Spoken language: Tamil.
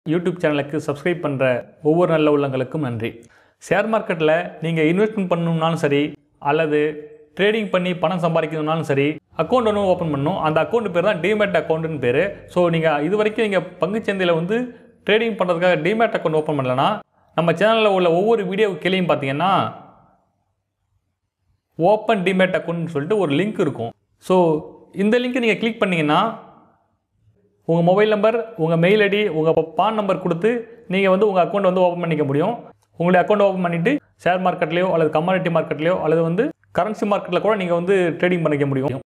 யூடியூப் சேனலுக்கு சப்ஸ்கிரைப் பண்ணுற ஒவ்வொரு நல்ல உள்ளங்களுக்கும் நன்றி ஷேர் மார்க்கெட்டில் நீங்கள் இன்வெஸ்ட்மெண்ட் பண்ணணும்னாலும் சரி அல்லது ட்ரேடிங் பண்ணி பணம் சம்பாதிக்கணும்னாலும் சரி அக்கௌண்ட் ஒன்று ஓப்பன் பண்ணணும் அந்த அக்கௌண்ட் பேர் தான் டிமேட் அக்கௌண்ட்டுன்னு பேர் ஸோ நீங்கள் இது வரைக்கும் நீங்கள் பங்குச்சந்தையில் வந்து ட்ரேடிங் பண்ணுறதுக்காக டிமேட் அக்கௌண்ட் ஓப்பன் பண்ணலன்னா நம்ம சேனலில் உள்ள ஒவ்வொரு வீடியோ கீழேயும் பார்த்தீங்கன்னா ஓப்பன் டிமேட் அக்கௌண்ட்னு சொல்லிட்டு ஒரு லிங்க் இருக்கும் ஸோ இந்த லிங்க்கை நீங்கள் கிளிக் பண்ணிங்கன்னா உங்கள் மொபைல் நம்பர் உங்கள் மெயில் ஐடி உங்கள் பான் நம்பர் கொடுத்து நீங்கள் வந்து உங்கள் அக்கௌண்ட் வந்து ஓப்பன் பண்ணிக்க முடியும் உங்களுடைய அக்கௌண்ட் ஓப்பன் பண்ணிவிட்டு ஷேர் மார்க்கெட்லேயோ அல்லது கமாடிட்டி மார்க்கெட்லேயோ அல்லது வந்து கரன்சி மார்க்கெட்டில் கூட நீங்கள் வந்து ட்ரேடிங் பண்ணிக்க முடியும்